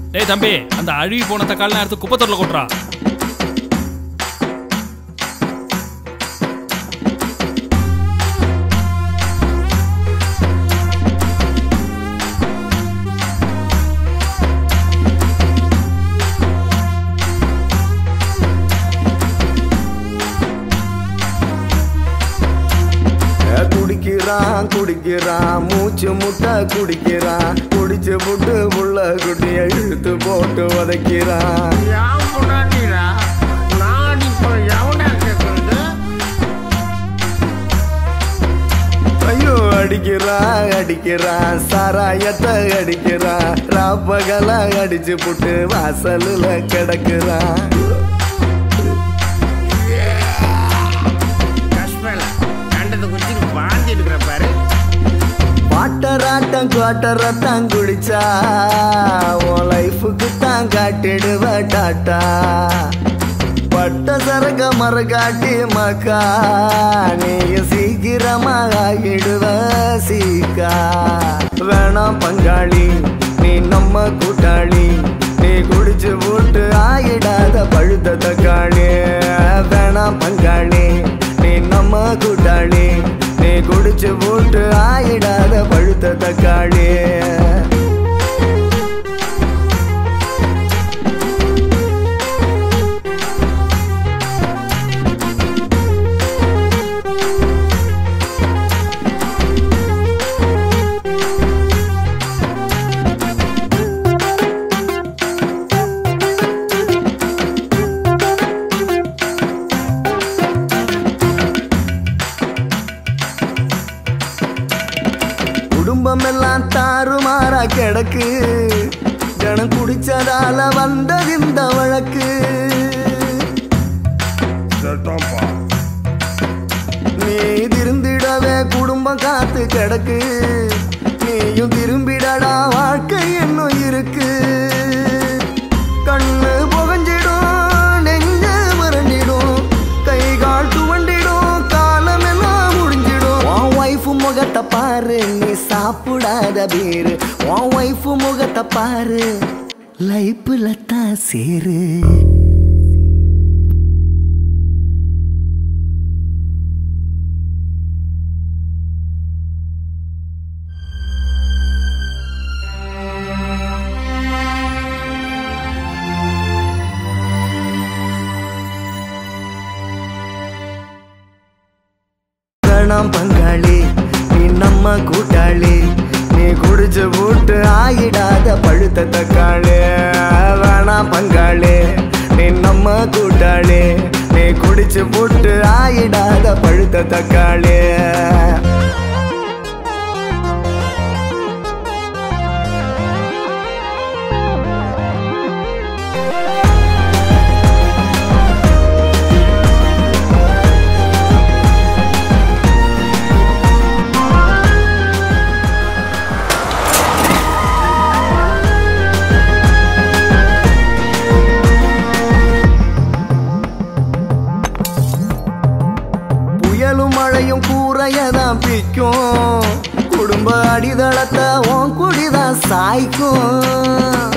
டேய் தம்பி அந்த அழுகி போன தக்காளி எடுத்து குப்பத்தொட்டில் கொட்டுறா குடிக்கிறான் குடிக்கிறான் மூச்சு முட்டை குடிக்கிறான் குடிச்சு புட்டு புள்ள குட்டிய இழுத்து போட்டு உதைக்கிறான் யான் பொண்டாட்டிடா நான் இப்போ எவனா கேட்கறது ஐயோ அடிக்கிறான் அடிக்கிறான் சாராயத்தை அடிக்கிறான் ராப்பகல அடிச்சு புட்டு வாசல்ல கிடக்குறான் கஷ்மேல கண்டது குச்சிக்கு வாந்தி எடுக்கிற பாரு வாட்டராட்டம் குவாட்டரத்தான் குடிச்சா உன் லைஃபுக்கு தான் காட்டிடுவ டாட்டா பட்ட சரக மரகாட்டி மக்கா நீயும் சீக்கிரமா ஆகிடுவ சீக்கா வேணாம் பங்காளி நீ நம்ம கூட்டாளி நீ குடிச்சு போட்டு ஆயிடாத பழுத்த தக்காளி வேணாம் பங்காளி நீ நம்ம கூட்டாளி நீ குடிச்சு போட்டு ஆயிடாத பழுத்த தக்காளி குடும்பம் எல்லாம் தாறுமாறா கிடக்கு ஜனம் குடிச்சதால வந்தது இந்த வழக்கு நீ திருந்திடவே குடும்பம் காத்து கிடக்கு நீயும் திரும்பிடடா வாழ்க்கை இன்னும் இருக்கு கண்ணு புகஞ்சிடும் நெஞ்சு மறண்டிடும் கை கால் துவண்டிடும் காலம் எல்லாம் முடிஞ்சிடும் உன் ஒய்ஃபு முகத்தை பாரு நீ சாப்பிடாத பேரு உன் ஒய்ஃபு முகத்தை பாரு லைஃப்ல தான் சேரு வேணாம் பங்காளி நீ நம்ம கூட்டாளி நீ குடிச்சு போட்டு ஆயிடாத பழுத்த தக்காளி வேணாம் பங்காளி நீ நம்ம கூட்டாளி நீ குடிச்சு போட்டு ஆயிடாத பழுத்த தக்காளி புயலும் மழையும் கூரையதான் பிக்கும் குடும்ப அடிதளத்தை உன் குடிதான் சாய்க்கும்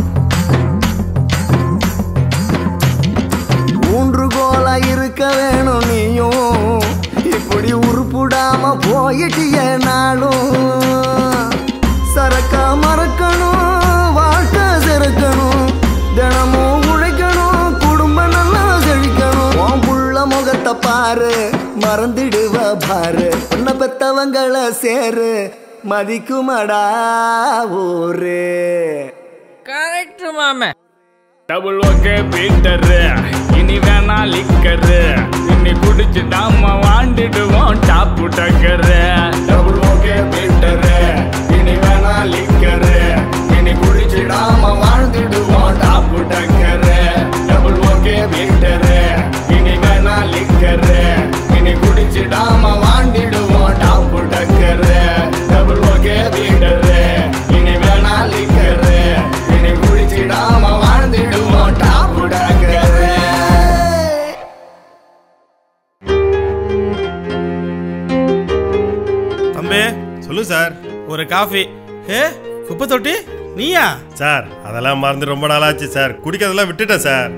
ஊன்றுகோலா இருக்க வேணும் நீயும் இப்படி உருப்புடாம போயிட்டிய நாளும் சரக்கா மறக்கணும் வாழ்க்கை சிறக்கணும் தினமும் உழைக்கணும் குடும்பம் நல்லா செழிக்கணும் உன் புள்ள முகத்தை பாரு மறந்துடுவ பாரு உன்னை பெத்தவங்கள சேரு மதிக்குமடா ஊரு கரெக்ட் மாமே டபுள் ஓகே பீட்டரு இனி வேணா லிக்கரு இனி குடிச்சு நாம வாண்டிடுவோம் டாப்பு டக்கரு டபுள் ஓகே பீட்டரு இனி வேணா லிக்கரு இனி குடிச்சு நாம வாழ்ந்துடுவோம் டாப்பு டக்கரு டபுள் ஓகே பீட்டரு இனி வேணா லிக்கரு இனி குடிச்சு நாம வாண்டிடுவோம் டாப்பு டக்கரு டபுள் ஓகே பீட்டரு இனி வேணா லிக்கரு இனி குடிச்சு நாம வாழ்ந்துடுவோம் டாப்பு டக்கரு தம்பி சொல்லு சார் ஒரு காஃபி ஏ குப்பை தொட்டி நீயா சார் அதெல்லாம் மறந்து ரொம்ப நாளாச்சு சார் குடிக்கிறதெல்லாம் விட்டுட்டேன் சார்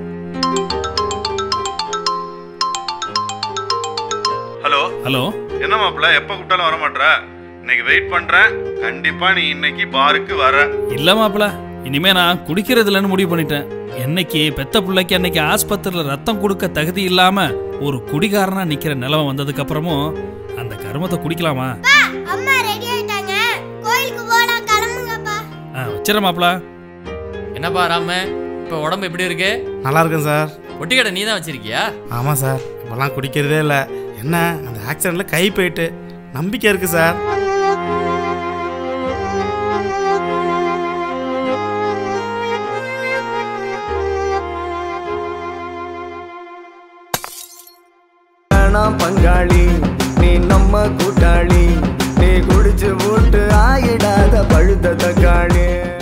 ஹலோ ஹலோ என்ன மாப்பிள்ள எப்போ கூப்பிட்டாலும் வர மாட்ற இன்னைக்கு வெயிட் பண்றேன் கண்டிப்பா நீ இன்னைக்கு பாருக்கு வர இல்ல மாப்பிள இனிமே நான் குடிக்கிறது இல்லைன்னு முடிவு பண்ணிட்டேன் என்னைக்கு பெத்த பிள்ளைக்கு அன்னைக்கு ஆஸ்பத்திரியில ரத்தம் கொடுக்க தகுதி இல்லாம ஒரு குடிகாரனா நிக்கிற நிலைமை வந்ததுக்கு அப்புறமும் அந்த கருமத்தை குடிக்கலாமா அம்மா ரெடி ஆயிட்டாங்க கோயிலுக்கு போலாம் கிளம்புங்கப்பா ஆ, வச்சிடறேன் மாப்பிள என்னப்பா ராம இப்போ உடம்பு எப்படி இருக்கு நல்லா இருக்கேன் சார் ஒட்டி கடை நீ தான் வச்சிருக்கியா ஆமாம் சார் இப்போல்லாம் குடிக்கிறதே இல்லை என்ன அந்த ஆக்சிடெண்ட்டில் கை போயிட்டு நம்பிக்கை இருக்குது சார் வேணாம் பங்காளி நீ நம்ம கூட்டாளி நீ குடிச்சு போட்டு ஆயிடாத பழுத்த தக்காளி